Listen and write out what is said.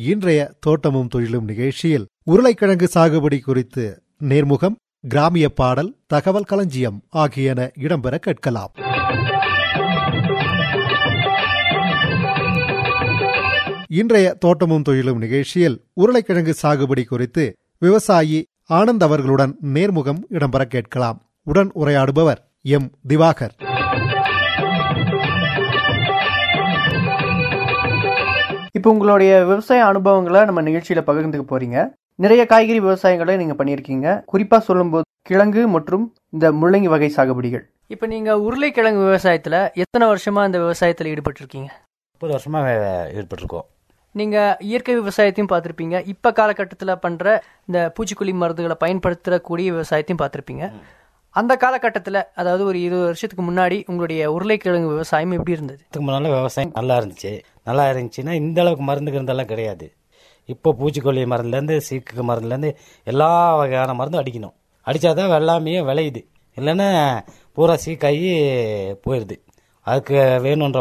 இன்றைய தோட்டமும் தொழிலும் நிகழ்ச்சியில் உருளைக்கிழங்கு சாகுபடி குறித்து நேர்முகம் கிராமிய பாடல் தகவல் களஞ்சியம் ஆகியன இடம்பெற கேட்கலாம் இன்றைய தோட்டமும் தொழிலும் நிகழ்ச்சியில் உருளைக்கிழங்கு சாகுபடி குறித்து விவசாயி ஆனந்த் அவர்களுடன் நேர்முகம் இடம்பெற கேட்கலாம் உடன் உரையாடுபவர் எம் திவாகர் இப்போ உங்களுடைய விவசாய அனுபவங்களை நம்ம நிகழ்ச்சியில பகிர்ந்துக்க போறீங்க நிறைய காய்கறி விவசாயங்களை நீங்க பண்ணியிருக்கீங்க குறிப்பா சொல்லும்போது கிழங்கு மற்றும் இந்த முள்ளங்கி வகை சாகுபடிகள் இப்போ நீங்க உருளைக்கிழங்கு விவசாயத்துல எத்தனை வருஷமா இந்த விவசாயத்துல ஈடுபட்டிருக்கீங்க முப்பது வருஷமாக ஈடுபட்டிருக்கோம் நீங்க இயற்கை விவசாயத்தையும் பார்த்திருப்பீங்க இப்ப காலகட்டத்துல பண்ற இந்த பூச்சிக்கொல்லி மருந்துகளை பயன்படுத்தக்கூடிய விவசாயத்தையும் பார்த்திருப்பீங்க அந்த காலகட்டத்துல அதாவது ஒரு இருபது வருஷத்துக்கு முன்னாடி உங்களுடைய உருளைக்கிழங்கு விவசாயம் எப்படி இருந்தது இதுக்கு முன்னால் விவசாயம் நல்லா இருந்துச்சு நல்லா இருந்துச்சுன்னா இந்த அளவுக்கு மருந்து இருந்தெல்லாம் கிடையாது இப்போ பூச்சிக்கொல்லி மருந்துலேருந்து சீக்கு மருந்துலேருந்து எல்லா வகையான மருந்தும் அடிக்கணும் அடித்தாதான் வெள்ளாமையே விளையுது இல்லைன்னா பூரா சீக்காகி போயிடுது அதுக்கு வேணுன்ற